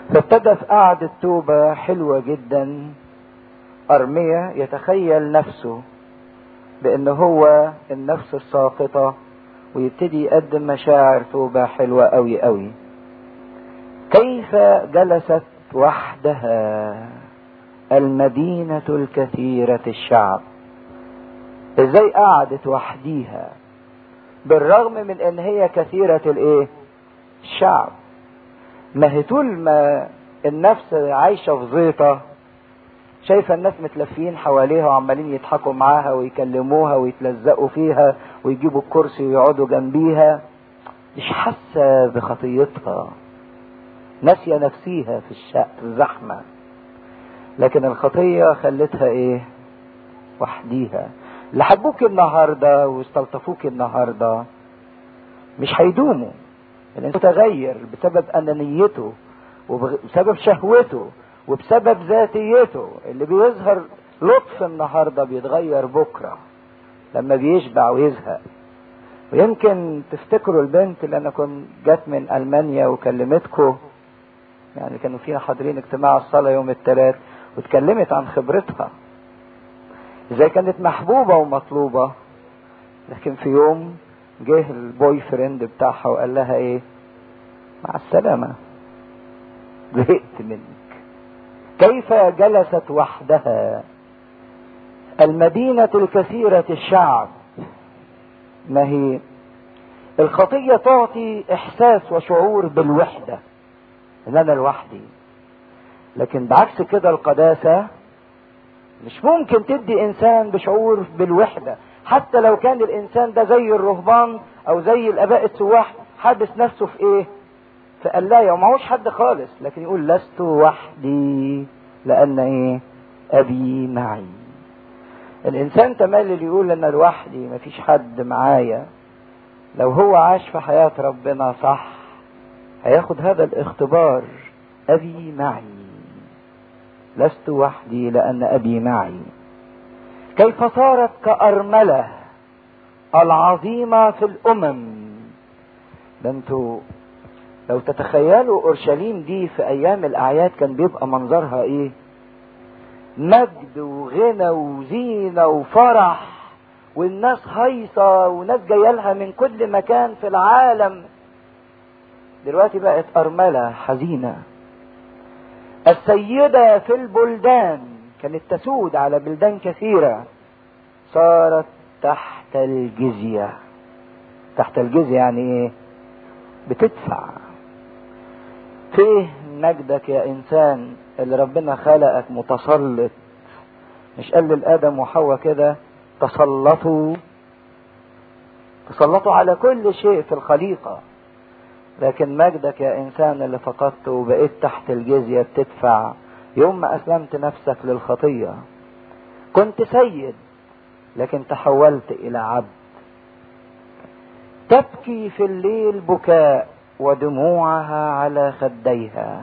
فابتدى في قعدة توبة حلوة جدا أرمية يتخيل نفسه بأن هو النفس الساقطة ويبتدي يقدم مشاعر توبة حلوة أوي أوي كيف جلست وحدها المدينة الكثيرة الشعب ازاي قعدت وحديها بالرغم من ان هي كثيرة الايه الشعب ما هي طول ما النفس عايشة في زيطة شايفة الناس متلفين حواليها وعمالين يضحكوا معاها ويكلموها ويتلزقوا فيها ويجيبوا الكرسي ويقعدوا جنبيها مش حاسة بخطيتها ناسية نفسيها في الشق في الزحمة لكن الخطية خلتها ايه وحديها اللي حبوك النهاردة واستلطفوك النهاردة مش هيدوموا الانسان متغير بسبب انانيته وبسبب شهوته وبسبب ذاتيته اللي بيظهر لطف النهارده بيتغير بكره لما بيشبع ويزهق ويمكن تفتكروا البنت اللي انا كنت جت من المانيا وكلمتكم يعني كانوا فيها حاضرين اجتماع الصلاه يوم الثلاث واتكلمت عن خبرتها ازاي كانت محبوبه ومطلوبه لكن في يوم جه البوي فريند بتاعها وقال لها ايه مع السلامه زهقت منك كيف جلست وحدها المدينة الكثيرة الشعب ما هي الخطية تعطي إحساس وشعور بالوحدة إن أنا لوحدي لكن بعكس كده القداسة مش ممكن تدي إنسان بشعور بالوحدة حتى لو كان الإنسان ده زي الرهبان أو زي الآباء السواح حابس نفسه في إيه؟ في قلاية ومعهوش حد خالص لكن يقول لست وحدي لأن إيه؟ أبي معي. الإنسان تملي اللي يقول أنا لوحدي مفيش حد معايا لو هو عاش في حياة ربنا صح هياخد هذا الاختبار أبي معي لست وحدي لأن أبي معي كيف صارت كأرملة العظيمة في الأمم ده انتوا لو تتخيلوا اورشليم دي في ايام الاعياد كان بيبقى منظرها ايه مجد وغنى وزينه وفرح والناس هيصه وناس جايه لها من كل مكان في العالم دلوقتي بقت ارمله حزينه السيده في البلدان كانت تسود على بلدان كثيره صارت تحت الجزيه تحت الجزيه يعني ايه بتدفع فيه مجدك يا انسان اللي ربنا خلقك متسلط مش قال لادم وحواء كده تسلطوا تسلطوا على كل شيء في الخليقة لكن مجدك يا انسان اللي فقدته وبقيت تحت الجزية بتدفع يوم ما اسلمت نفسك للخطية كنت سيد لكن تحولت الى عبد تبكي في الليل بكاء ودموعها على خديها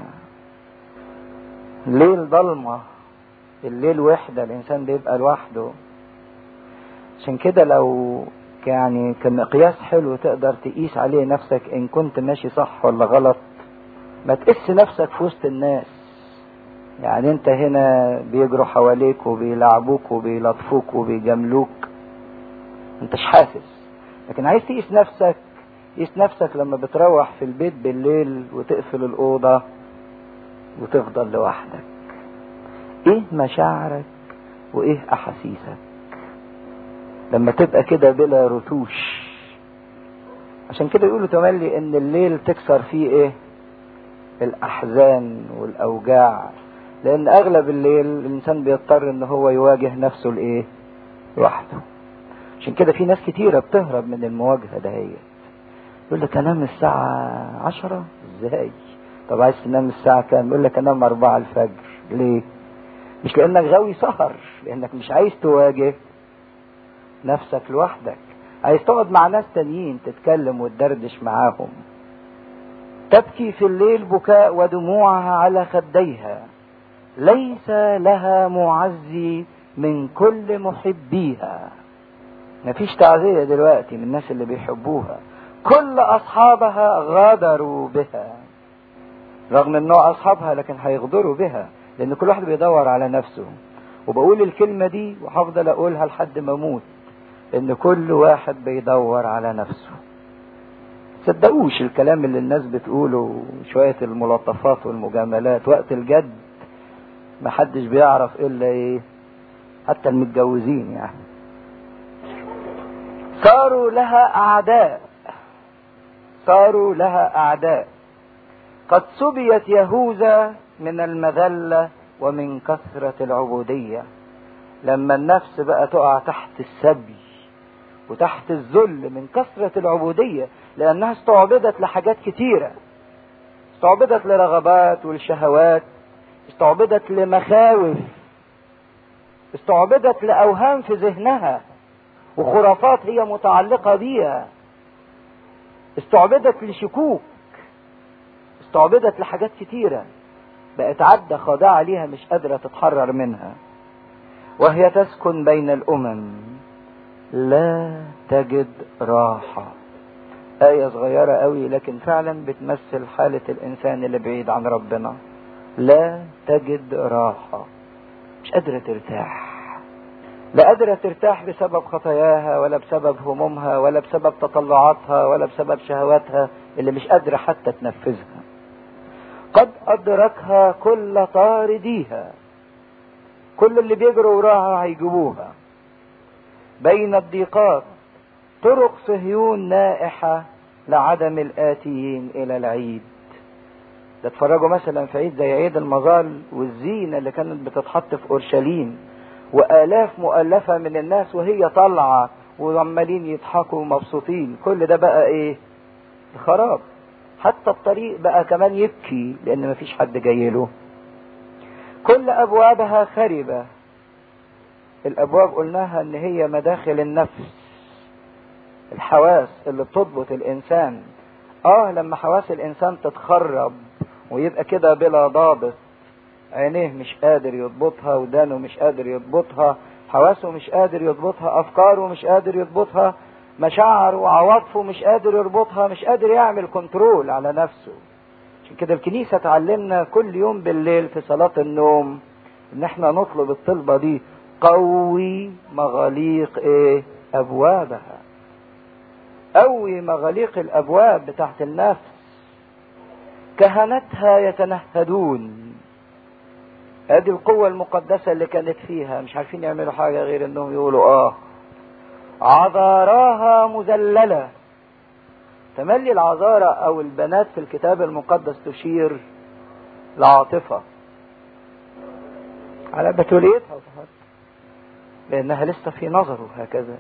الليل ضلمة الليل وحدة الإنسان بيبقى لوحده عشان كده لو يعني كمقياس حلو تقدر تقيس عليه نفسك إن كنت ماشي صح ولا غلط ما تقيس نفسك في وسط الناس يعني انت هنا بيجروا حواليك وبيلعبوك وبيلطفوك وبيجاملوك انتش حاسس لكن عايز تقيس نفسك قيس نفسك لما بتروح في البيت بالليل وتقفل الأوضة وتفضل لوحدك ايه مشاعرك وايه احاسيسك لما تبقى كده بلا رتوش عشان كده يقولوا تملي ان الليل تكسر فيه ايه الاحزان والاوجاع لان اغلب الليل الانسان بيضطر ان هو يواجه نفسه الايه لوحده عشان كده في ناس كتيرة بتهرب من المواجهة دهيت يقول لك انام الساعة عشرة ازاي طب عايز تنام الساعة كام يقول لك انام اربعة الفجر ليه مش لانك غاوي سهر لانك مش عايز تواجه نفسك لوحدك عايز تقعد مع ناس تانيين تتكلم وتدردش معاهم تبكي في الليل بكاء ودموعها على خديها ليس لها معزي من كل محبيها مفيش تعزية دلوقتي من الناس اللي بيحبوها كل أصحابها غادروا بها رغم انه اصحابها لكن هيغدروا بها لان كل واحد بيدور على نفسه وبقول الكلمة دي وهفضل اقولها لحد ما اموت ان كل واحد بيدور على نفسه صدقوش الكلام اللي الناس بتقوله شوية الملطفات والمجاملات وقت الجد محدش بيعرف الا ايه حتى المتجوزين يعني صاروا لها اعداء صاروا لها اعداء قد سبيت يهوذا من المذلة ومن كثرة العبودية لما النفس بقى تقع تحت السبي وتحت الذل من كثرة العبودية لأنها استعبدت لحاجات كتيرة استعبدت لرغبات والشهوات استعبدت لمخاوف استعبدت لأوهام في ذهنها وخرافات هي متعلقة بيها استعبدت لشكوك استعبدت لحاجات كتيرة بقت عدة خاضعة ليها مش قادرة تتحرر منها وهي تسكن بين الأمم لا تجد راحة آية صغيرة قوي لكن فعلا بتمثل حالة الإنسان اللي بعيد عن ربنا لا تجد راحة مش قادرة ترتاح لا قادرة ترتاح بسبب خطاياها ولا بسبب همومها ولا بسبب تطلعاتها ولا بسبب شهواتها اللي مش قادرة حتى تنفذها قد أدركها كل طارديها كل اللي بيجروا وراها هيجيبوها بين الضيقات طرق صهيون نائحة لعدم الآتيين إلى العيد ده اتفرجوا مثلا في عيد زي عيد المظال والزينة اللي كانت بتتحط في أورشليم وآلاف مؤلفة من الناس وهي طالعة وعمالين يضحكوا ومبسوطين كل ده بقى ايه خراب حتى الطريق بقى كمان يبكي لان مفيش حد جاي له كل ابوابها خربة الابواب قلناها ان هي مداخل النفس الحواس اللي بتضبط الانسان اه لما حواس الانسان تتخرب ويبقى كده بلا ضابط عينيه مش قادر يضبطها ودانه مش قادر يضبطها حواسه مش قادر يضبطها افكاره مش قادر يضبطها مشاعره وعواطفه مش قادر يربطها مش قادر يعمل كنترول على نفسه عشان كده الكنيسة تعلمنا كل يوم بالليل في صلاة النوم ان احنا نطلب الطلبة دي قوي مغاليق ايه ابوابها قوي مغاليق الابواب بتاعت النفس كهنتها يتنهدون ادي القوة المقدسة اللي كانت فيها مش عارفين يعملوا حاجة غير انهم يقولوا اه عذاراها مذللة تملي العذارى او البنات في الكتاب المقدس تشير لعاطفة على بتوليتها لانها لسه في نظره هكذا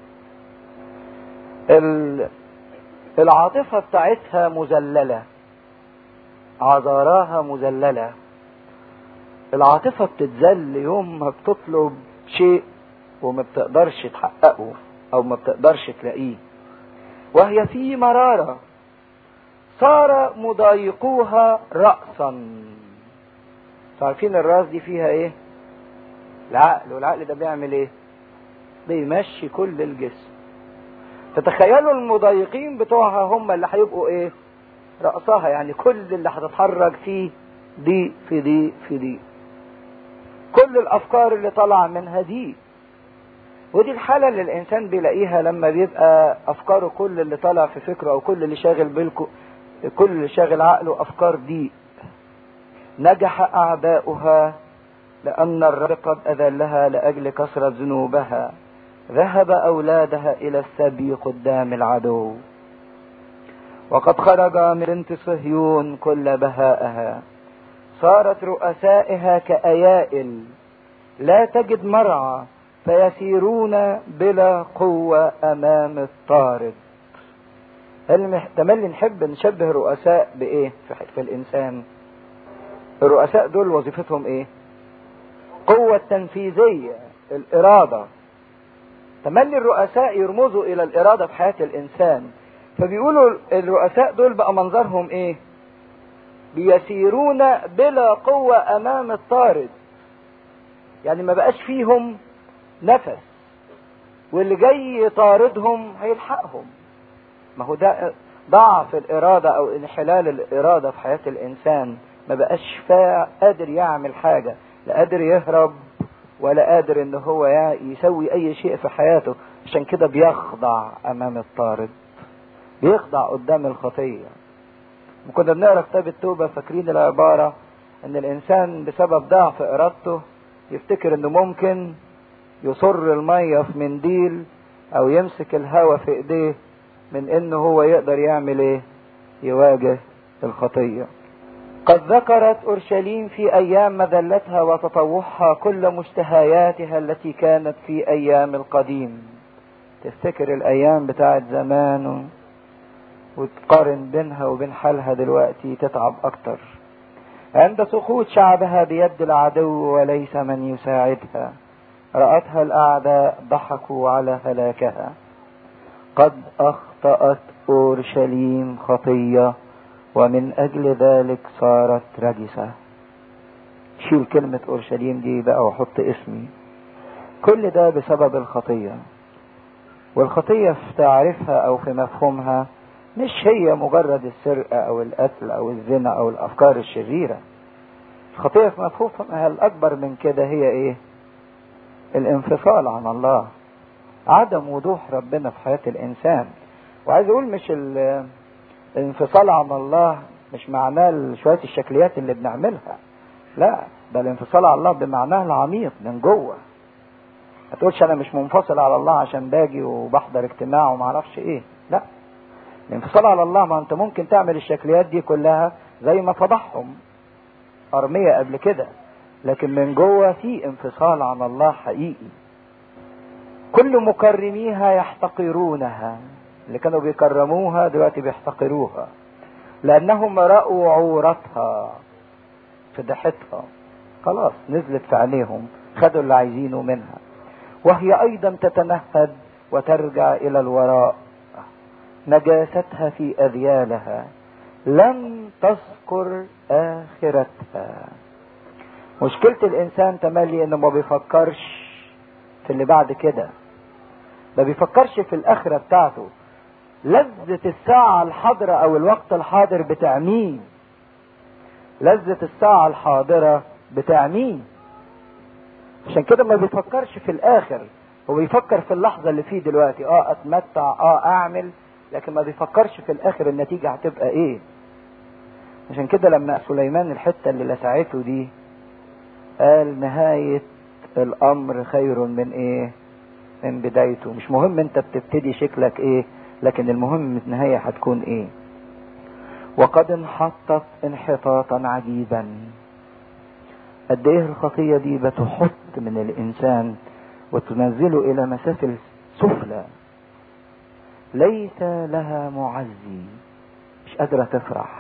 العاطفة بتاعتها مذللة عذاراها مذللة العاطفة بتتذل يوم ما بتطلب شيء وما بتقدرش تحققه او ما بتقدرش تلاقيه وهي في مرارة صار مضايقوها رأسا عارفين الراس دي فيها ايه العقل والعقل ده بيعمل ايه بيمشي كل الجسم فتخيلوا المضايقين بتوعها هم اللي هيبقوا ايه رأسها يعني كل اللي هتتحرك فيه دي في دي في دي كل الافكار اللي طالعه منها دي ودي الحالة اللي الإنسان بيلاقيها لما بيبقى أفكاره كل اللي طالع في فكره أو كل اللي شاغل بالكو كل اللي شاغل عقله أفكار دي نجح أعداؤها لأن الرب قد أذلها لأجل كثرة ذنوبها ذهب أولادها إلى السبي قدام العدو وقد خرج من بنت صهيون كل بهائها صارت رؤسائها كأيائل لا تجد مرعى فيسيرون بلا قوة أمام الطارد هل محتمل نحب نشبه رؤساء بإيه في الإنسان الرؤساء دول وظيفتهم إيه قوة تنفيذية الإرادة تملي الرؤساء يرمزوا إلى الإرادة في حياة الإنسان فبيقولوا الرؤساء دول بقى منظرهم إيه بيسيرون بلا قوة أمام الطارد يعني ما بقاش فيهم نفس واللي جاي يطاردهم هيلحقهم ما هو ده ضعف الإرادة أو انحلال الإرادة في حياة الإنسان ما بقاش فا قادر يعمل حاجة لا قادر يهرب ولا قادر ان هو يسوي اي شيء في حياته عشان كده بيخضع امام الطارد بيخضع قدام الخطية وكنا بنقرا كتاب التوبة فاكرين العبارة ان الانسان بسبب ضعف ارادته يفتكر انه ممكن يصر المية في منديل او يمسك الهواء في ايديه من انه هو يقدر يعمل ايه يواجه الخطية قد ذكرت اورشليم في ايام مذلتها وتطوعها كل مشتهياتها التي كانت في ايام القديم تفتكر الايام بتاعت زمان وتقارن بينها وبين حالها دلوقتي تتعب اكتر عند سقوط شعبها بيد العدو وليس من يساعدها رأتها الأعداء ضحكوا على هلاكها قد أخطأت أورشليم خطية ومن أجل ذلك صارت رجسة شيل كلمة أورشليم دي بقى وحط اسمي كل ده بسبب الخطية والخطية في تعريفها أو في مفهومها مش هي مجرد السرقة أو القتل أو الزنا أو الأفكار الشريرة الخطية في مفهومها الأكبر من كده هي إيه؟ الانفصال عن الله عدم وضوح ربنا في حياة الإنسان وعايز أقول مش الانفصال عن الله مش معناه شوية الشكليات اللي بنعملها لا ده الانفصال عن الله بمعناه العميق من جوه ما تقولش انا مش منفصل على الله عشان باجي وبحضر اجتماع وما اعرفش ايه لا الانفصال على الله ما انت ممكن تعمل الشكليات دي كلها زي ما فضحهم ارمية قبل كده لكن من جوه في انفصال عن الله حقيقي كل مكرميها يحتقرونها اللي كانوا بيكرموها دلوقتي بيحتقروها لانهم رأوا عورتها فضحتها خلاص نزلت في عينيهم خدوا اللي عايزينه منها وهي ايضا تتنهد وترجع الى الوراء نجاستها في اذيالها لم تذكر اخرتها مشكلة الانسان تملي انه ما بيفكرش في اللي بعد كده ما بيفكرش في الاخرة بتاعته لذة الساعة الحاضرة او الوقت الحاضر بتعميه لذة الساعة الحاضرة بتعميه عشان كده ما بيفكرش في الاخر هو بيفكر في اللحظة اللي فيه دلوقتي اه اتمتع اه اعمل لكن ما بيفكرش في الاخر النتيجة هتبقى ايه عشان كده لما سليمان الحتة اللي لسعته دي قال نهاية الامر خير من ايه من بدايته مش مهم انت بتبتدي شكلك ايه لكن المهم النهاية هتكون ايه وقد انحطت انحطاطا عجيبا قد ايه الخطية دي بتحط من الانسان وتنزله الى مسافل سفلى ليس لها معزي مش قادرة تفرح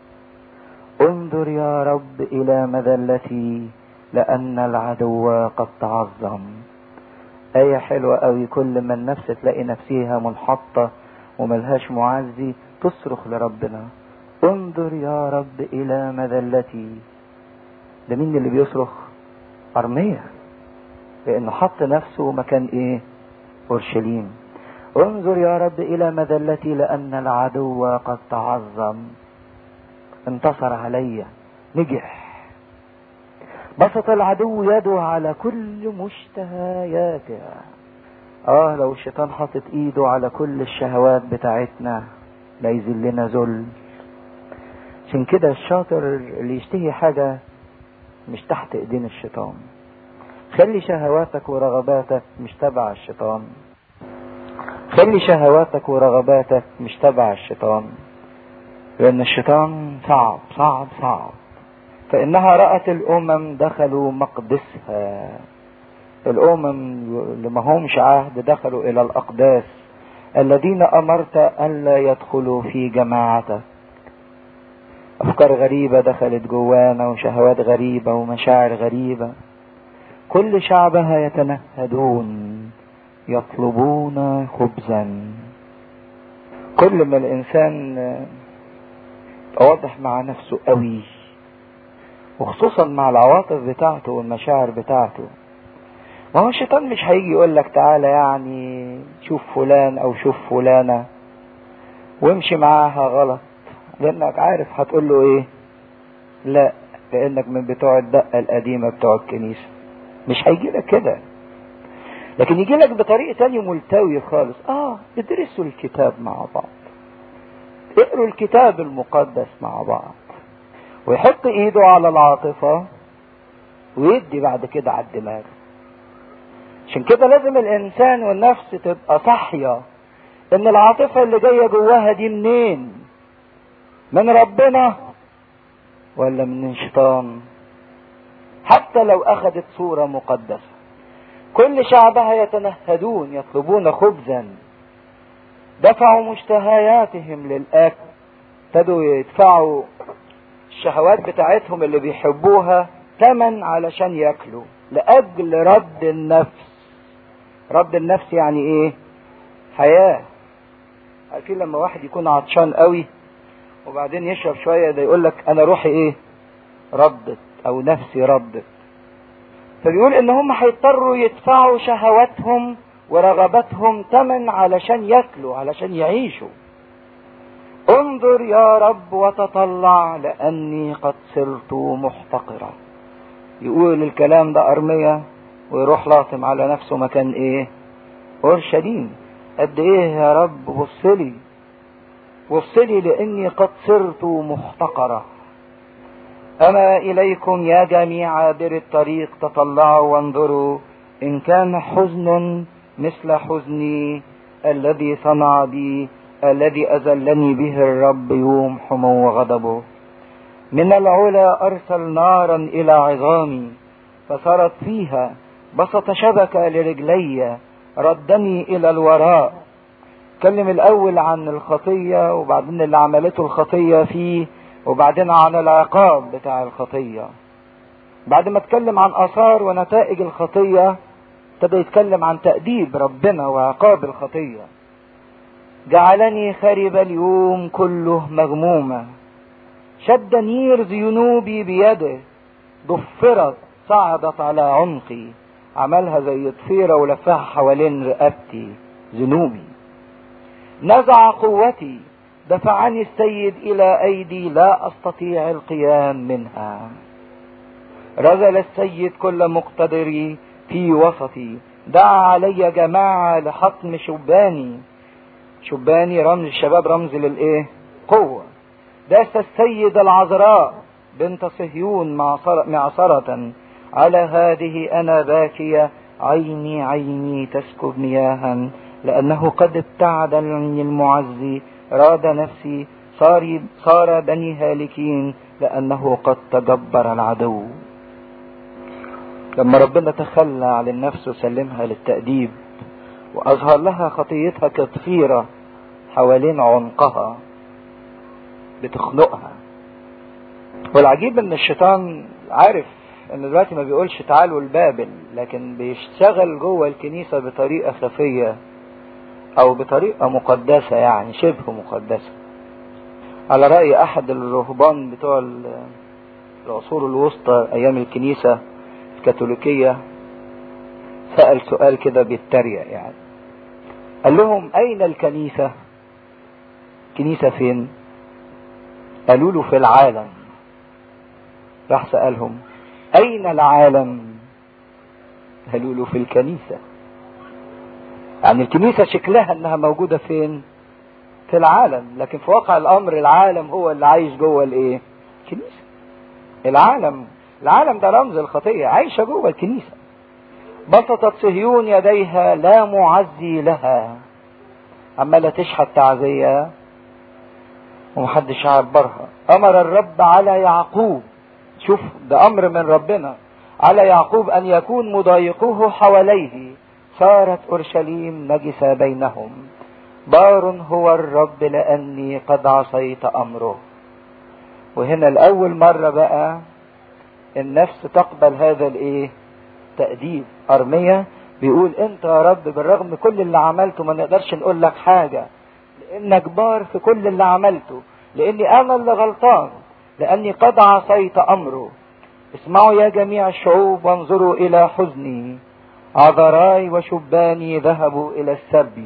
انظر يا رب الى مذلتي لان العدو قد تعظم آية حلوة قوي كل ما النفس تلاقي نفسها منحطة وملهاش معزي تصرخ لربنا انظر يا رب إلى مذلتي ده مين اللي بيصرخ أرمية لأنه حط نفسه مكان إيه أورشليم انظر يا رب إلى مذلتي لأن العدو قد تعظم انتصر علي نجح بسط العدو يده على كل مشتهياتها اه لو الشيطان حاطط ايده على كل الشهوات بتاعتنا لا يذلنا ذل عشان كده الشاطر اللي يشتهي حاجة مش تحت ايدين الشيطان خلي شهواتك ورغباتك مش تبع الشيطان خلي شهواتك ورغباتك مش تبع الشيطان لان الشيطان صعب صعب صعب فإنها رأت الأمم دخلوا مقدسها الأمم اللي ما همش عهد دخلوا إلى الأقداس الذين أمرت ألا يدخلوا في جماعتك أفكار غريبة دخلت جوانا وشهوات غريبة ومشاعر غريبة كل شعبها يتنهدون يطلبون خبزا كل ما الإنسان واضح مع نفسه قوي وخصوصا مع العواطف بتاعته والمشاعر بتاعته ما هو الشيطان مش هيجي يقول لك تعالى يعني شوف فلان او شوف فلانة وامشي معاها غلط لانك عارف هتقول له ايه لا لانك من بتوع الدقة القديمة بتوع الكنيسة مش هيجي لك كده لكن يجي لك بطريقة تانية ملتوي خالص اه ادرسوا الكتاب مع بعض اقروا الكتاب المقدس مع بعض ويحط ايده على العاطفة ويدي بعد كده على الدماغ عشان كده لازم الانسان والنفس تبقى صاحية ان العاطفة اللي جاية جواها دي منين من ربنا ولا من الشيطان حتى لو اخذت صورة مقدسة كل شعبها يتنهدون يطلبون خبزا دفعوا مشتهياتهم للاكل ابتدوا يدفعوا الشهوات بتاعتهم اللي بيحبوها ثمن علشان ياكلوا لاجل رد النفس رد النفس يعني ايه حياه عارفين لما واحد يكون عطشان قوي وبعدين يشرب شويه ده يقول لك انا روحي ايه ردت او نفسي ردت فبيقول ان هم هيضطروا يدفعوا شهواتهم ورغباتهم ثمن علشان ياكلوا علشان يعيشوا انظر يا رب وتطلع لاني قد صرت محتقرا يقول الكلام ده ارمية ويروح لاطم على نفسه مكان ايه اورشليم قد ايه يا رب بصلي بصلي لاني قد صرت محتقرة اما اليكم يا جميع عابر الطريق تطلعوا وانظروا ان كان حزن مثل حزني الذي صنع بي الذي اذلني به الرب يوم حمو غضبه من العلا ارسل نارا الى عظامي فصارت فيها بسط شبكة لرجلي ردني الى الوراء اتكلم الاول عن الخطية وبعدين اللي عملته الخطية فيه وبعدين عن العقاب بتاع الخطية بعد ما اتكلم عن اثار ونتائج الخطية ابتدى يتكلم عن تأديب ربنا وعقاب الخطية جعلني خرب اليوم كله مغمومة شد نير ذنوبي بيده ضفرت صعدت على عنقي عملها زي ضفيرة ولفها حوالين رقبتي ذنوبي نزع قوتي دفعني السيد إلى أيدي لا أستطيع القيام منها رذل السيد كل مقتدري في وسطي دعا علي جماعة لحطم شباني شباني رمز الشباب رمز للايه قوة داس السيد العذراء بنت صهيون معصرة على هذه انا باكية عيني عيني تسكب مياها لانه قد ابتعد عني المعزي راد نفسي صار صار بني هالكين لانه قد تجبر العدو لما ربنا تخلى عن النفس وسلمها للتأديب وأظهر لها خطيتها كضفيرة حوالين عنقها بتخنقها والعجيب ان الشيطان عارف ان دلوقتي ما بيقولش تعالوا البابل لكن بيشتغل جوه الكنيسة بطريقة خفية او بطريقة مقدسة يعني شبه مقدسة على رأي احد الرهبان بتوع العصور الوسطى ايام الكنيسة الكاثوليكية سأل سؤال كده بيتريق يعني قال لهم أين الكنيسة؟ كنيسة فين؟ قالوا له في العالم راح سألهم أين العالم؟ قالوا له في الكنيسة يعني الكنيسة شكلها انها موجودة فين؟ في العالم لكن في واقع الامر العالم هو اللي عايش جوه الايه؟ الكنيسة العالم العالم ده رمز الخطية عايشة جوه الكنيسة بسطت صهيون يديها لا معزي لها عمالة تشحت تعزية ومحدش عبرها أمر الرب على يعقوب شوف ده أمر من ربنا على يعقوب أن يكون مضايقوه حواليه صارت أورشليم نجسة بينهم بار هو الرب لأني قد عصيت أمره وهنا الأول مرة بقى النفس تقبل هذا الايه تأديب أرمية بيقول انت يا رب بالرغم من كل اللي عملته ما نقدرش نقول لك حاجة لانك بار في كل اللي عملته لاني انا اللي غلطان لاني قد عصيت امره اسمعوا يا جميع الشعوب وانظروا الى حزني عذراي وشباني ذهبوا الى السبي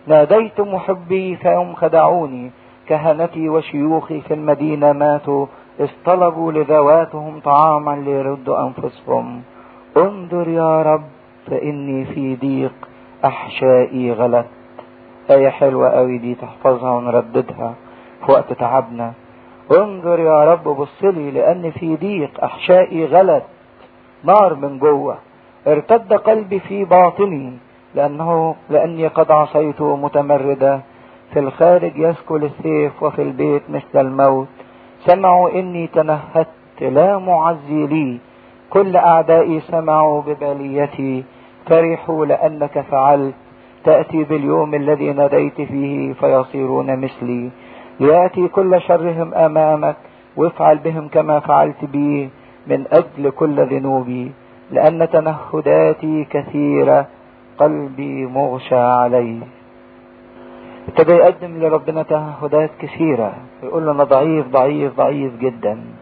ناديت محبي فهم خدعوني كهنتي وشيوخي في المدينة ماتوا إذ طلبوا لذواتهم طعاما ليردوا أنفسهم انظر يا رب فإني في ضيق أحشائي غلت آية حلوة قوي دي تحفظها ونرددها في وقت تعبنا انظر يا رب بصلي لأن في ضيق أحشائي غلت نار من جوه ارتد قلبي في باطني لأنه لأني قد عصيت متمردة في الخارج يسكل السيف وفي البيت مثل الموت سمعوا إني تنهدت لا معزي لي كل أعدائي سمعوا بباليتي فرحوا لأنك فعلت تأتي باليوم الذي ناديت فيه فيصيرون مثلي ليأتي كل شرهم أمامك وافعل بهم كما فعلت بي من أجل كل ذنوبي لأن تنهداتي كثيرة قلبي مغشى عليه ابتدى يقدم لربنا تنهدات كثيرة يقول له أنا ضعيف ضعيف ضعيف جدا